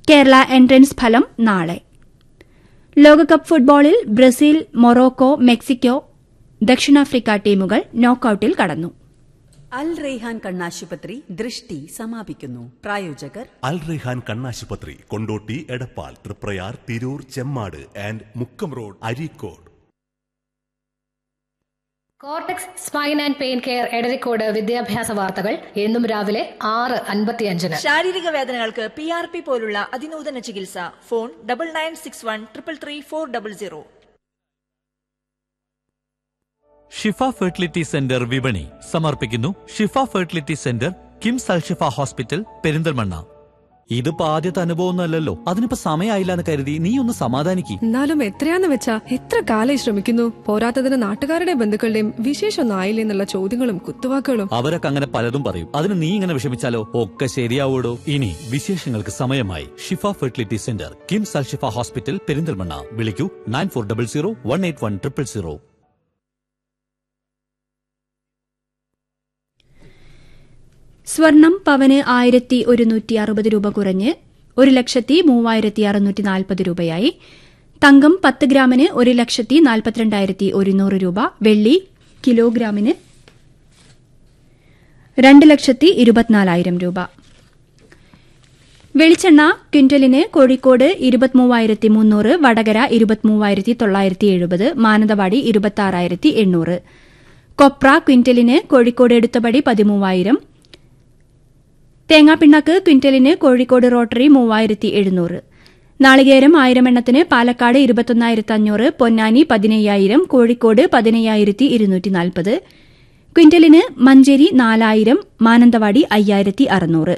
Kerala entrance ഫലം നാളെ ലോകകപ്പ് ഫുട്ബോളിൽ ബ്രസീൽ മൊറോക്കോ മെക്സിക്കോ ദക്ഷിണാഫ്രിക്ക ടീമുകൾ നോക്കൌട്ടിൽ കടന്നു അൽ റെയ്ഹാൻ കണ്ണാശുപത്രി ദൃഷ്ടി സമാപിക്കുന്നു പ്രായോജകർ അൽ റെഹാൻ കണ്ണാശുപത്രി Kondotty Edappal Triprayar Tirur Chemmad and Mukkam road Areekode cortex spine and pain care Edarikode വിദ്യാഭ്യാസ വാർത്തകൾ എന്നും രാവിലെ ആറ് അൻപത്തിയഞ്ചിന് ശാരീരിക വേദനകൾക്ക് പി ആർ പി പോലുള്ള അതിനൂതന ചികിത്സ phone double nine six one triple three four double zero Shifa fertility centre വിപണി സമർപ്പിക്കുന്നു Shifa fertility centre KIMS Alshifa hospital Perinthalmanna ഇതിപ്പോ ആദ്യത്തെ അനുഭവമൊന്നുമല്ലല്ലോ അതിനിപ്പോ സമയമായില്ല എന്ന് കരുതി നീ ഒന്ന് സമാധാനിക്ക് എന്നാലും എത്രയാന്ന് വെച്ചാ എത്ര കാലായി ശ്രമിക്കുന്നു പോരാത്തതിന് നാട്ടുകാരുടെ ബന്ധുക്കളുടെയും വിശേഷമൊന്നും ആയില്ലേ എന്നുള്ള ചോദ്യങ്ങളും കുത്തുവാക്കുകളും അവരൊക്കെ അങ്ങനെ പലതും പറയും അതിന് നീ ഇങ്ങനെ വിഷമിച്ചാലോ ഒക്കെ ശരിയാവൂടോ ഇനി വിശേഷങ്ങൾക്ക് സമയമായി Shifa fertility centre KIMS Alshifa hospital Perinthalmanna വിളിക്കൂ nine four double zero one eight one triple zero സ്വർണം പവന് ആയിരത്തി ഒരുന്നൂറ്റി അറുപത് രൂപ കുറഞ്ഞ് ഒരു ലക്ഷത്തി മൂവായിരത്തി അറുന്നൂറ്റി നാൽപ്പത് രൂപയായി തങ്കം പത്ത് ഗ്രാമിന് ഒരു ലക്ഷത്തി നാൽപ്പത്തിരണ്ടായിരത്തി ഒരുന്നൂറ് രൂപ വെള്ളി കിലോഗ്രാമിന് രണ്ട് ലക്ഷത്തി ഇരുപത്തിനാലായിരം രൂപ വെളിച്ചെണ്ണ ക്വിന്റലിന് കോഴിക്കോട് ഇരുപത്തിമൂവായിരത്തി മുന്നൂറ് വടകര ഇരുപത്തിമൂവായിരത്തി തൊള്ളായിരത്തി എഴുപത് മാനന്തവാടി ഇരുപത്തി എണ്ണൂറ് കൊപ്ര ക്വിന്റലിന് കോഴിക്കോട് എടുത്തപടി പതിമൂവായിരം തേങ്ങാപ്പിണ്ണാക്ക് ക്വിന്റലിന് കോഴിക്കോട് റോട്ടറി മൂവായിരത്തി എഴുന്നൂറ് നാളികേരം ആയിരം എണ്ണത്തിന് പാലക്കാട് ഇരുപത്തൊന്നായിരത്തി അഞ്ഞൂറ് പൊന്നാനി പതിനയ്യായിരം കോഴിക്കോട് പതിനയ്യായിരത്തി ഇരുന്നൂറ്റി നാൽപ്പത് ക്വിന്റലിന് മഞ്ചേരി നാലായിരം മാനന്തവാടി അയ്യായിരത്തി അറുന്നൂറ്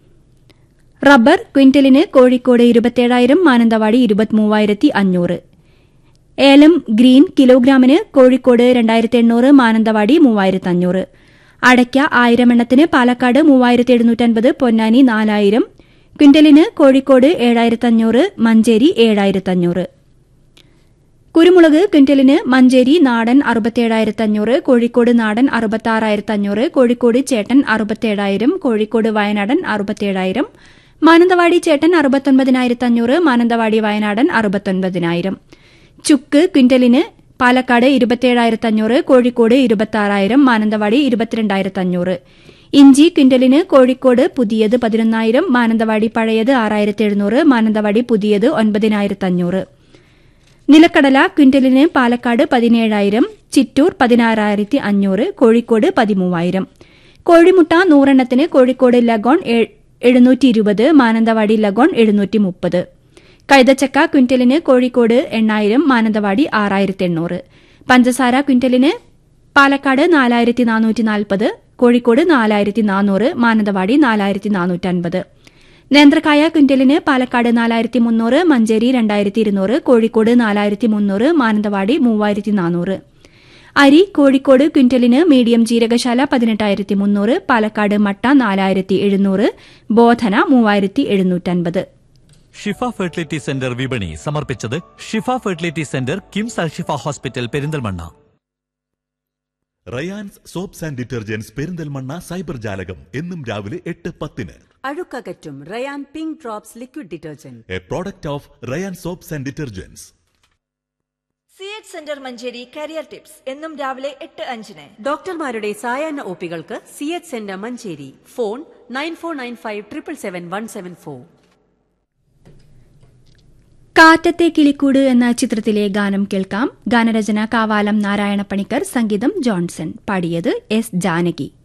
റബ്ബർ ക്വിന്റലിന് കോഴിക്കോട് ഇരുപത്തേഴായിരം മാനന്തവാടി ഇരുപത്തിമൂവായിരത്തി അഞ്ഞൂറ് ഏലം ഗ്രീൻ കിലോഗ്രാമിന് കോഴിക്കോട് രണ്ടായിരത്തി എണ്ണൂറ് മാനന്തവാടി മൂവായിരത്തി അഞ്ഞൂറ് അടയ്ക്ക ആയിരം എണ്ണത്തിന് പാലക്കാട് മൂവായിരത്തി എഴുന്നൂറ്റൻപത് പൊന്നാനി നാലായിരം ക്വിന്റലിന് കോഴിക്കോട് ഏഴായിരത്തി അഞ്ഞൂറ് മഞ്ചേരി ഏഴായിരത്തി അഞ്ഞൂറ് കുരുമുളക് ക്വിന്റലിന് മഞ്ചേരി നാടൻ അറുപത്തിയേഴായിരത്തി അഞ്ഞൂറ് കോഴിക്കോട് നാടൻ അറുപത്താറായിരത്തി അഞ്ഞൂറ് കോഴിക്കോട് ചേട്ടൻ അറുപത്തേഴായിരം കോഴിക്കോട് വയനാടൻ അറുപത്തേഴായിരം മാനന്തവാടി ചേട്ടൻ അറുപത്തൊൻപതിനായിരത്തി അഞ്ഞൂറ് മാനന്തവാടി വയനാടൻ അറുപത്തൊൻപതിനായിരം ചുക്ക് ക്വിന്റലിന് പാലക്കാട് ഇരുപത്തിയേഴായിരത്തി അഞ്ഞൂറ് കോഴിക്കോട് ഇരുപത്തിയാറായിരം മാനന്തവാടി ഇരുപത്തിരണ്ടായിരത്തി അഞ്ഞൂറ് ഇഞ്ചി ക്വിന്റലിന് കോഴിക്കോട് പുതിയത് പതിനൊന്നായിരം മാനന്തവാടി പഴയത് ആറായിരത്തി എഴുന്നൂറ് മാനന്തവാടി പുതിയത് ഒൻപതിനായിരത്തി അഞ്ഞൂറ് നിലക്കടല ക്വിന്റലിന് പാലക്കാട് പതിനേഴായിരം ചിറ്റൂർ പതിനാറായിരത്തി അഞ്ഞൂറ് കോഴിക്കോട് പതിമൂവായിരം കോഴിമുട്ട നൂറെണ്ണത്തിന് കോഴിക്കോട് ലഗോൺ എഴുന്നൂറ്റി ഇരുപത് മാനന്തവാടി ലഗോൺ എഴുന്നൂറ്റി മുപ്പത് കൈതച്ചക്ക ക്വിന്റലിന് കോഴിക്കോട് എണ്ണായിരം മാനന്തവാടി ആറായിരത്തി എണ്ണൂറ് പഞ്ചസാര ക്വിന്റലിന് പാലക്കാട് നാലായിരത്തി നാനൂറ്റി നാൽപ്പത് കോഴിക്കോട് നാലായിരത്തി നാനൂറ് മാനന്തവാടി നാലായിരത്തി നാനൂറ്റൻപത് നേന്ത്രക്കായ ക്വിന്റലിന് പാലക്കാട് നാലായിരത്തി മുന്നൂറ് മഞ്ചേരി രണ്ടായിരത്തി ഇരുന്നൂറ് കോഴിക്കോട് നാലായിരത്തി മുന്നൂറ് മാനന്തവാടി മൂവായിരത്തി നാനൂറ് അരി കോഴിക്കോട് ക്വിന്റലിന് മീഡിയം ജീരകശാല പതിനെട്ടായിരത്തി മുന്നൂറ് പാലക്കാട് മട്ട നാലായിരത്തി എഴുന്നൂറ് ബോധന മൂവായിരത്തി എഴുന്നൂറ്റൻപത് ഷിഫ ഫെർട്ടിലിറ്റി സെന്റർ വിപണി സമർപ്പിച്ചത് Shifa fertility centre KIMS Alshifa hospital Perinthalmanna Rayan's soaps and detergents Perinthalmanna cyber ജാലകം എന്നും രാവിലെ എട്ട് പത്തിന് അഴുക്കകറ്റും Rayan pink drops liquid detergent a product of Rayan soaps and detergents C H centre Manjeri career tips എന്നും രാവിലെ എട്ട് അഞ്ചിന് ഡോക്ടർമാരുടെ സായാഹ്ന ഒപികൾക്ക് C H centre Manjeri phone nine four nine five triple seven one seven four കാറ്റത്തെ കിളിക്കൂട് എന്ന ചിത്രത്തിലെ ഗാനം കേൾക്കാം ഗാനരചന കാവാലം നാരായണ പണിക്കർ സംഗീതം ജോൺസൺ പാടിയത് എസ് ജാനകി